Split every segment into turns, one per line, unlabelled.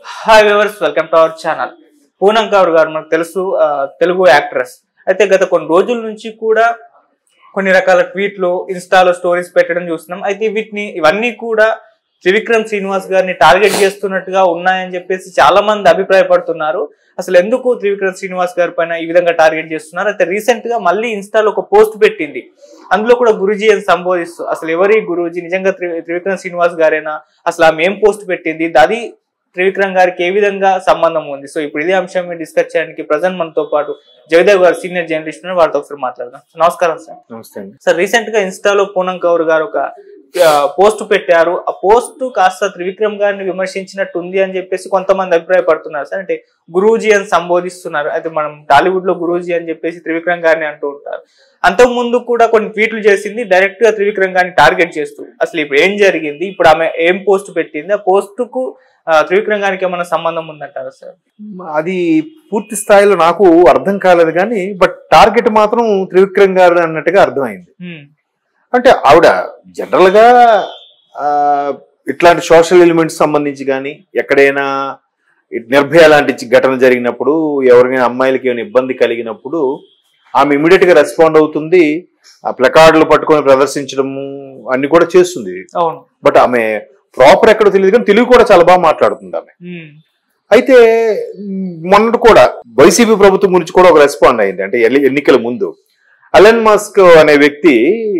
Hi viewers welcome to our channel Poonam Kaur గారు మనకు తెలుసు ఆ, తెలుగు యాక్ట్రెస్ అయితే గత కొన్ని రోజుల నుంచి కూడా కొన్ని రకాల ట్వీట్లు ఇన్స్టాలో స్టోరీస్ పెట్టడం చూస్తున్నాం అయితే వీటిని ఇవన్నీ కూడా త్రివిక్రమ్ శ్రీనివాస్ గారిని టార్గెట్ చేస్తున్నట్టుగా ఉన్నాయని చెప్పేసి చాలా మంది అభిప్రాయపడుతున్నారు అసలు ఎందుకు త్రివిక్రమ్ శ్రీనివాస్ గారి పైన ఈ విధంగా టార్గెట్ చేస్తున్నారు అయితే రీసెంట్ గా మళ్ళీ ఇన్స్టాలో ఒక పోస్ట్ పెట్టింది అందులో కూడా గురూజీ అని సంబోధిస్తూ అసలు ఎవరి గురూజీ నిజంగా త్రి త్రివిక్రమ్ శ్రీనివాస్ గారేనా అసలు ఆమె ఏం పోస్ట్ పెట్టింది అది త్రివిక్రమ్ గారికి ఏ విధంగా సంబంధం ఉంది సో ఇప్పుడు ఇదే అంశం మీద డిస్కస్ చేయడానికి ప్రజెంట్ మనతో పాటు జయదేవ్ గారు సీనియర్ జర్నలిస్ట్ ఉన్నారు వారితో ఒకసారి మాట్లాడదాం నమస్కారం సార్
నమస్తే అండి
సార్ రీసెంట్ గా ఇన్స్టాలో పూనం కౌర్ గారు ఒక పోస్ట్ పెట్టారు ఆ పోస్ట్ కాస్త త్రివిక్రమ్ గారిని విమర్శించినట్టు ఉంది అని చెప్పేసి కొంతమంది అభిప్రాయపడుతున్నారు సార్ అంటే గురూజీ అని సంబోధిస్తున్నారు అయితే మనం టాలీవుడ్ లో గురూజీ అని చెప్పేసి త్రివిక్రమ్ గారిని అంటూ ఉంటారు అంతకు ముందు కూడా కొన్ని ట్వీట్లు చేసింది డైరెక్ట్ గా త్రివిక్రమ్ గారిని టార్గెట్ చేస్తూ అసలు ఇప్పుడు ఏం జరిగింది ఇప్పుడు ఆమె ఏం పోస్ట్ పెట్టింది ఆ పోస్ట్ కు ఆ, త్రివిక్రమ్ గారికి ఏమైనా సంబంధం ఉందంటారా సార్
అది పూర్తి స్థాయిలో నాకు అర్థం కాలేదు కానీ బట్ టార్గెట్ మాత్రం త్రివిక్రమ్ గారు అన్నట్టుగా అర్థమైంది
హ్మ్.
అంటే ఆవిడ జనరల్ గా ఆ, ఇట్లాంటి సోషల్ ఎలిమెంట్స్ సంబంధించి కానీ ఎక్కడైనా ఇట్ నిర్భయ లాంటి చి- ఘటన జరిగినప్పుడు ఎవరికైనా అమ్మాయిలకి ఏమైనా ఇబ్బంది కలిగినప్పుడు ఆమె ఇమీడియట్ గా రెస్పాండ్ అవుతుంది ఆ ప్లకార్డులు పట్టుకొని ప్రదర్శించడము అన్ని కూడా చేస్తుంది
అవును
బట్ ఆమె ప్రాపర్ ఎక్కడో తెలియదు కానీ తెలుగు కూడా చాలా బాగా మాట్లాడుతుంది ఆమె
హ్మ్.
అయితే మ్, మొన్నటి కూడా వైసీపీ ప్రభుత్వం గురించి కూడా ఒక రెస్పాండ్ అయింది అంటే ఎల్లి- ఎన్నికల ముందు అలెన్ మాస్క్ అనే వ్యక్తి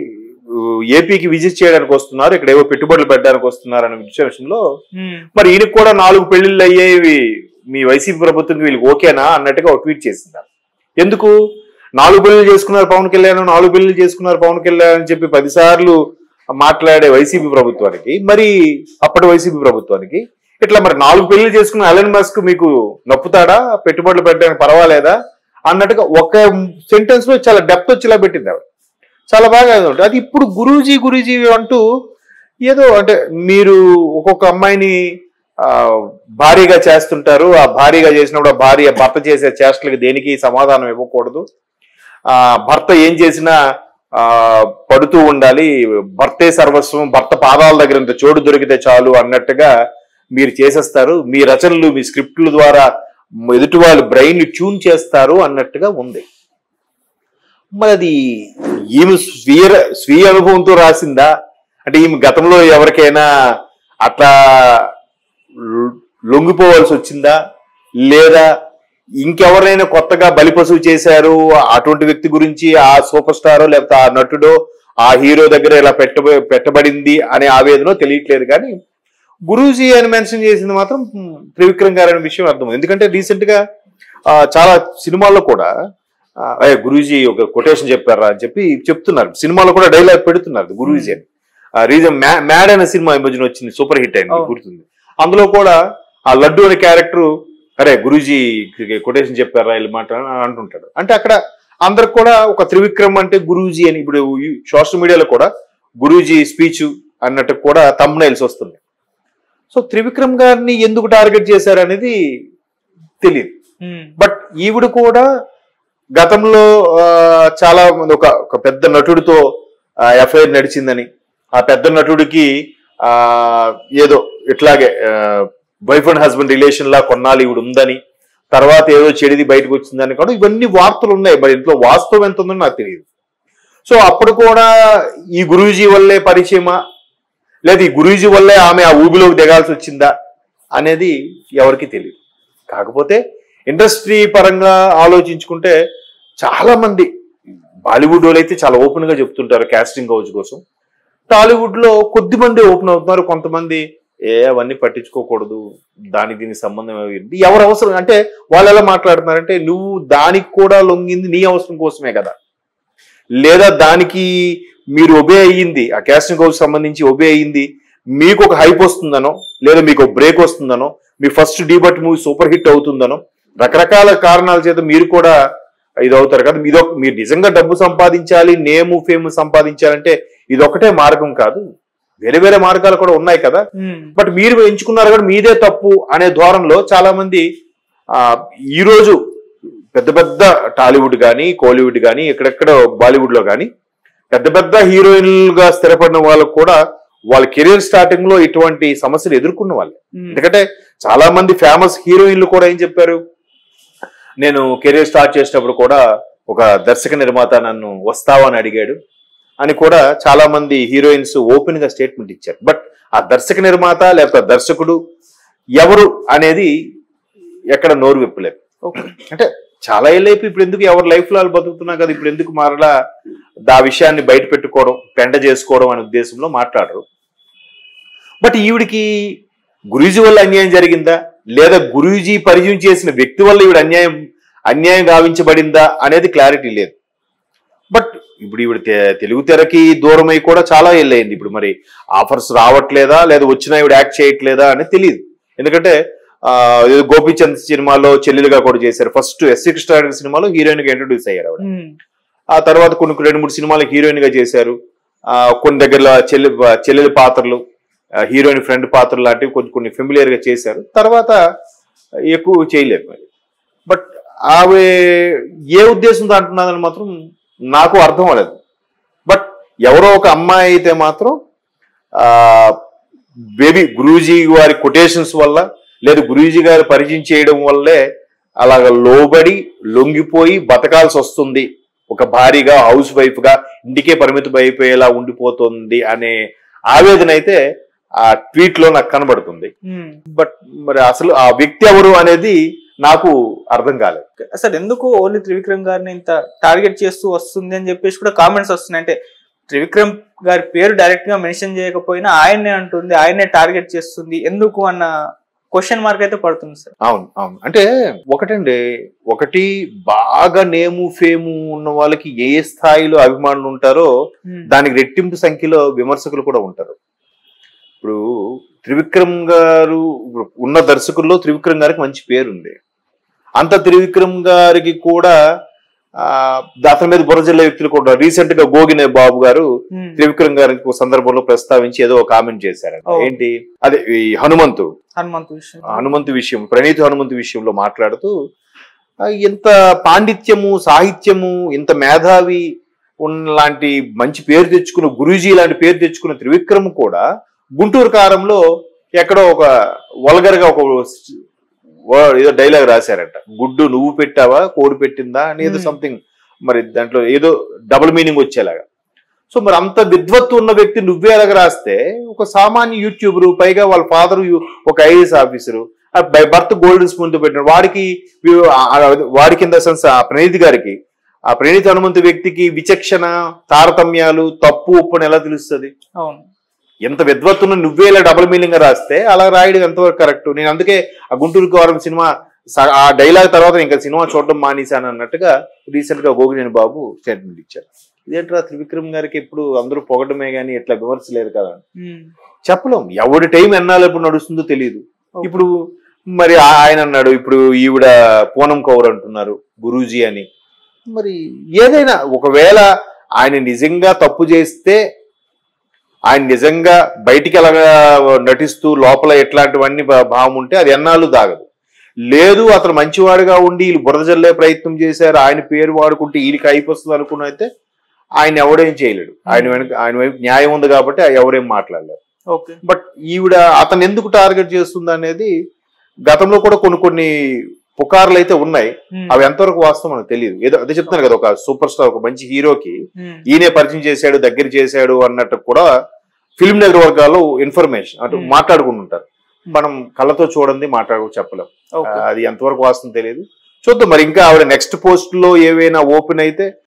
ఉ, ఏపీకి విజిట్ చేయడానికి వస్తున్నారు ఇక్కడ ఏవో పెట్టుబడులు పెట్టడానికి వస్తున్నారు అనే విషయంలో
హ్మ్.
మరి ఈయనకు కూడా నాలుగు పెళ్లిళ్ళు అయ్యేవి మీ వైసీపీ ప్రభుత్వంకి వీళ్ళకి ఓకేనా అన్నట్టుగా ఒక ట్వీట్ చేసింది ఆమె. ఎందుకు నాలుగు పెళ్లిళ్ళు చేసుకున్నారు పవన్ కళ్యాణ్ నాలుగు పెళ్లిళ్ళు చేసుకున్నారు పవన్ కళ్యాణ్ అని చెప్పి పదిసార్లు మాట్లాడే వైసీపీ ప్రభుత్వానికి మరి అప్పటి వైసీపీ ప్రభుత్వానికి ఇట్లా మరి నాలుగు పెళ్లిళ్ళు చేసుకున్న అలెన్ మస్క్ మీకు నొప్పుతాడా పెట్టుబడులు పెట్టడానికి పర్వాలేదా అన్నట్టుగా ఒక సెంటెన్స్ లో చాలా డెప్త్ వచ్చేలా పెట్టింది ఆవిడ చాలా బాగా ఉంటుంది అది ఇప్పుడు గురూజీ గురూజీ అంటూ ఏదో అంటే మీరు ఒక్కొక్క అమ్మాయిని ఆ, భారీగా చేస్తుంటారు ఆ భారీగా చేసినప్పుడు ఆ భార్య భర్త చేసే చేష్టలకి దేనికి సమాధానం ఇవ్వకూడదు ఆ భర్త ఏం చేసినా ఆ పడుతూ ఉండాలి భర్తే సర్వస్వం భర్త పాదాల దగ్గర ఇంత చోటు దొరికితే చాలు అన్నట్టుగా మీరు చేసేస్తారు మీ రచనలు మీ స్క్రిప్ట్ల ద్వారా ఎదుటి వాళ్ళు బ్రెయిన్ ట్యూన్ చేస్తారు అన్నట్టుగా ఉంది మరి అది ఈమె స్వీయ స్వీయ అనుభవంతో రాసిందా అంటే ఈమె గతంలో ఎవరికైనా అట్లా లొ- లొంగిపోవాల్సి వచ్చిందా లేదా ఇంకెవరైనా కొత్తగా బలిపశువు చేశారు అటువంటి వ్యక్తి గురించి ఆ సూపర్ స్టారో లేకపోతే ఆ నటుడో ఆ హీరో దగ్గర ఇలా పెట్టబ పెట్టబడింది అనే ఆవేదన తెలియట్లేదు కానీ గురూజీ అని మెన్షన్ చేసింది మాత్రం మ్, త్రివిక్రమ్ గారు అనే విషయం అర్థం ఎందుకంటే రీసెంట్ గా ఆ, చాలా సినిమాల్లో కూడా ఆ, "ఏ, గురూజీ ఒక కొటేషన్ చెప్పారా అని చెప్పి చెప్తున్నారు సినిమాలో కూడా డైలాగ్ పెడుతున్నారు గురూజీ అని రీజన్ మ్యాడ్ అనే సినిమా ఈ మధ్యన వచ్చింది సూపర్ హిట్ అయింది
అవును.
గుర్తుంది అందులో కూడా ఆ లడ్డు అనే క్యారెక్టర్ అరే గురూజీ కొటేషన్ చెప్పారా వీళ్ళు మాట అని అంటుంటాడు అంటే అక్కడ అందరికి కూడా ఒక త్రివిక్రమ్ అంటే గురూజీ అని ఇప్పుడు సోషల్ మీడియాలో కూడా గురూజీ స్పీచ్ అన్నట్టు కూడా తమ్నైల్స్ వస్తుంది సో త్రివిక్రమ్ గారిని ఎందుకు టార్గెట్ చేశారు అనేది తెలియదు
హ్మ్.
బట్ ఈవిడ కూడా గతంలో ఆ, చాలా మంది ఒక ఒక పెద్ద నటుడితో ఎఫ్ఐఆర్ నడిచిందని ఆ పెద్ద నటుడికి ఆ ఏదో ఇట్లాగే వైఫ్ అండ్ హస్బెండ్ రిలేషన్ లా కొన్నాళ్ళు ఈవిడ ఉందని తర్వాత ఏదో చెడిది బయటకు వచ్చిందని కూడా ఇవన్నీ వార్తలు ఉన్నాయి మరి ఇంట్లో వాస్తవం ఎంత ఉందో నాకు తెలియదు సో అప్పుడు కూడా ఈ గురూజీ వల్లే పరిచయమా లేదా ఈ గురూజీ వల్లే ఆమె ఆ ఊబిలోకి దిగాల్సి వచ్చిందా అనేది ఎవరికి తెలియదు కాకపోతే ఇండస్ట్రీ పరంగా ఆలోచించుకుంటే చాలా మంది బాలీవుడ్ వాళ్ళు అయితే చాలా ఓపెన్ గా చెప్తుంటారు కాస్టింగ్ కౌచ్ కోసం టాలీవుడ్ లో కొద్ది మంది ఓపెన్ అవుతున్నారు కొంతమంది ఏ అవన్నీ పట్టించుకోకూడదు దానికి దీనికి సంబంధం ఏమిటి? ఎవరు అవసరం అంటే వాళ్ళు ఎలా మాట్లాడుతున్నారంటే నువ్వు దానికి కూడా లొంగింది నీ అవసరం కోసమే కదా లేదా దానికి మీరు ఒబే అయ్యింది ఆ కాస్టింగ్ కౌచ్ సంబంధించి ఒబే అయ్యింది మీకు ఒక హైప్ వస్తుందనో లేదా మీకు ఒక బ్రేక్ వస్తుందనో మీ first debut movie super hit అవుతుందనో రకరకాల కారణాల చేత మీరు కూడా ఇది అవుతారు కదా ఇదొక మీరు నిజంగా డబ్బు సంపాదించాలి నేము ఫేమ్ సంపాదించాలంటే ఇది ఒకటే మార్గం కాదు వేరే వేరే మార్గాలు కూడా ఉన్నాయి కదా
హ్మ్.
బట్ మీరు ఎంచుకున్నారు కూడా మీదే తప్పు అనే ధోరణిలో చాలా మంది ఆ ఈ రోజు పెద్ద పెద్ద టాలీవుడ్ కానీ కోలీవుడ్ కానీ ఎక్కడెక్కడ బాలీవుడ్ లో కానీ పెద్ద పెద్ద హీరోయిన్లుగా స్థిరపడిన వాళ్ళకు కూడా వాళ్ళ కెరీర్ స్టార్టింగ్ లో ఇటువంటి సమస్యలు ఎదుర్కొన్న వాళ్ళు
ఉమ్,
ఎందుకంటే చాలా మంది ఫేమస్ హీరోయిన్లు కూడా ఏం చెప్పారు నేను కెరీర్ స్టార్ట్ చేసేటప్పుడు కూడా ఒక దర్శక నిర్మాత నన్ను వస్తావా అని అడిగాడు అని కూడా చాలా మంది హీరోయిన్స్ ఓపెన్ గా స్టేట్మెంట్ ఇచ్చారు బట్ ఆ దర్శక నిర్మాత లేకపోతే దర్శకుడు ఎవరు అనేది ఎక్కడ నోరు విప్పలేదు
ఓకే
అంటే చాలా ఏళ్ళైపు ఇప్పుడు ఎందుకు ఎవరి లైఫ్ లో వాళ్ళు బతుకుతున్నా కదా ఇప్పుడు ఎందుకు మరలా ఆ విషయాన్ని బయట పెట్టుకోవడం పెంట చేసుకోవడం అనే ఉద్దేశంలో మాట్లాడరు బట్ ఈవిడికి గురూజీ వల్ల అన్యాయం జరిగిందా లేదా గురూజీ పరిచయం చేసిన వ్యక్తి వల్ల ఈవిడ అన్యాయం అన్యాయం గావించబడిందా అనేది క్లారిటీ లేదు బట్ ఇప్పుడు ఈవిడ తె- తెలుగు తెరకి దూరమై కూడా చాలా ఏళ్ళయింది ఇప్పుడు మరి ఆఫర్స్ రావట్లేదా లేదా వచ్చినా ఈవిడ యాక్ట్ చేయట్లేదా అని తెలియదు ఎందుకంటే ఆ, ఏదో గోపీచంద్ సినిమాలో చెల్లెలుగా కూడా చేశారు ఫస్ట్ ఎస్సీ కృష్ణ సినిమాలో హీరోయిన్ గా ఇంట్రొడ్యూస్ అయ్యారు ఆవిడ
ఉమ్,
ఆ తర్వాత కొన్ని రెండు మూడు సినిమాలు హీరోయిన్ గా చేశారు ఆ, కొన్ని దగ్గరలో చెల్లి చెల్లెలి పాత్రలు హీరోయిన్ ఫ్రెండ్ పాత్రలు లాంటివి కొన్ని కొన్ని ఫెమిలియర్ గా చేశారు తర్వాత ఎక్కువ చేయలేదు మరి బట్ ఆమె ఏ ఉద్దేశంతో అంటున్నదని మాత్రం నాకు అర్థం అవ్వలేదు బట్ ఎవరో ఒక అమ్మాయి అయితే మాత్రం ఆ బేబీ గురూజీ వారి కొటేషన్స్ వల్ల లేదా గురూజీ గారు పరిచయం చేయడం వల్లే అలాగ లోబడి లొంగిపోయి బతకాల్సి వస్తుంది ఒక భారీగా హౌస్ వైఫ్ గా ఇంటికే పరిమితం అయిపోయేలా ఉండిపోతుంది అనే ఆవేదన అయితే ఆ ట్వీట్ లో నాకు కనబడుతుంది
ఉమ్.
బట్ మరి అసలు ఆ వ్యక్తి ఎవరు అనేది నాకు అర్థం కాలేదు
అసలు ఎందుకు ఓన్లీ త్రివిక్రమ్ గారిని ఇంత టార్గెట్ చేస్తూ వస్తుంది అని చెప్పేసి కూడా కామెంట్స్ వస్తున్నాయి అంటే త్రివిక్రమ్ గారి పేరు డైరెక్ట్ గా మెన్షన్ చేయకపోయినా ఆయన్నే అంటుంది ఆయన్నే టార్గెట్ చేస్తుంది ఎందుకు అన్న క్వశ్చన్ మార్క్ అయితే పడుతుంది సార్
అవును అవును అంటే ఒకటండి ఒకటి బాగా నేము ఫేము ఉన్న వాళ్ళకి ఏ స్థాయిలో అభిమానులు ఉంటారో
ఉమ్,
దానికి రెట్టింపు సంఖ్యలో విమర్శకులు కూడా ఉంటారు ఇప్పుడు త్రివిక్రమ్ గారు ఇప్పుడు ఉన్న దర్శకుల్లో త్రివిక్రమ్ గారికి మంచి పేరుంది అంత త్రివిక్రమ్ గారికి కూడా ఆ, అతని మీద బురజల్లే వ్యక్తులు కూడా రీసెంట్ గా గోగినే బాబు గారు
ఉమ్,
త్రివిక్రమ్ గారికి ఒక సందర్భంలో ప్రస్తావించి ఏదో ఒక కామెంట్ చేశారు
ఓ.
ఏంటి అదే ఈ హనుమంతు
హనుమంతు విషయం
హనుమంతు విషయం ప్రణీత్ హనుమంతు విషయంలో మాట్లాడుతూ ఆ, ఇంత పాండిత్యము సాహిత్యము ఇంత మేధావి ఉన్న లాంటి మంచి పేరు తెచ్చుకున్న గురూజీ లాంటి పేరు తెచ్చుకున్న త్రివిక్రమ్ కూడా గుంటూరు కారంలో ఎక్కడో ఒక వల్గర్గా ఒక వ- ఏదో డైలాగ్ రాశారంట గుడ్డు నువ్వు పెట్టావా కోడి పెట్టిందా అని ఏదో
Hmm.
సంథింగ్ మరి దాంట్లో ఏదో డబుల్ మీనింగ్ వచ్చేలాగా సో మరి అంత విద్వత్తు ఉన్న వ్యక్తి నువ్వే అలాగ రాస్తే ఒక సామాన్య యూట్యూబరు పైగా వాళ్ళ ఫాదర్ ఒక IAS officer by birth golden spoon తో పెట్టిన వాడికి వి- ఆ- ఆ- వాడి కింద సెన్స్ ఆ ప్రణీత్ గారికి ఆ ప్రణీత్ హనుమంతు వ్యక్తికి విచక్షణ తారతమ్యాలు తప్పు ఉప్పు అని ఎలా తెలుస్తుంది
అవును
ఎంత విద్వత్తును నువ్వే ఇలా డబుల్ మీనింగ్ గా రాస్తే అలా రాయడం ఎంతవరకు కరెక్ట్ నేను అందుకే ఆ గుంటూరు గౌరవం సినిమా స- ఆ డైలాగ్ తర్వాత ఇంకా సినిమా చూడడం మానేశాను అన్నట్టుగా రీసెంట్ గా గోగినేని బాబు స్టేట్మెంట్ ఇచ్చారు ఇదేంట్రా త్రివిక్రమ్ గారికి ఎప్పుడు అందరూ పొగడమే గానీ ఇట్లా విమర్శ లేదు కదా
ఉమ్,
చెప్పలేం ఎవరి టైం ఎన్నాళ్ళు ఎప్పుడు నడుస్తుందో తెలియదు
ఓకే.
ఇప్పుడు మరి ఆ- ఆయన అన్నాడు ఇప్పుడు ఈవిడ పూనం కౌర్ అంటున్నారు గురూజీ అని మరి ఏదైనా ఒకవేళ ఆయన నిజంగా తప్పు చేస్తే ఆయన నిజంగా బయటికి ఎలాగా నటిస్తూ లోపల ఎట్లాంటివన్నీ భా- భావం ఉంటే అది ఎన్నాళ్ళు దాగదు లేదు అతను మంచివాడుగా ఉండి వీళ్ళు బురద జల్లే ప్రయత్నం చేశారు ఆయన పేరు వాడుకుంటే వీళ్ళకి అయిపోతుంది అనుకున్న అయితే ఆయన ఎవడేం చేయలేడు ఆయన వెనక ఆయన వైపు న్యాయం ఉంది కాబట్టి ఎవరేం మాట్లాడలేరు
ఓకే
బట్ ఈవిడ అతను ఎందుకు టార్గెట్ చేస్తుంది అనేది గతంలో కూడా కొన్ని కొన్ని పుకార్లు అయితే ఉన్నాయి
ఉమ్,
అవి ఎంతవరకు వాస్తవం మనకు తెలియదు ఏదో అదే చెప్తాను కదా ఒక సూపర్ స్టార్ ఒక మంచి హీరోకి
ఉమ్,
ఈయనే పరిచయం చేశాడు దగ్గర చేశాడు అన్నట్టు కూడా ఫిల్మ్ నగర్ వర్గాల్లో ఇన్ఫర్మేషన్ అటు
Hmm.
మాట్లాడుకుంటుంటారు మనం కళ్ళతో చూడండి మాట్లాడు చెప్పలేం
ఓకే
అది ఎంతవరకు వాస్తవం తెలియదు చూద్దాం మరి ఇంకా ఆవిడ నెక్స్ట్ పోస్ట్ లో ఏవైనా ఓపెన్ అయితే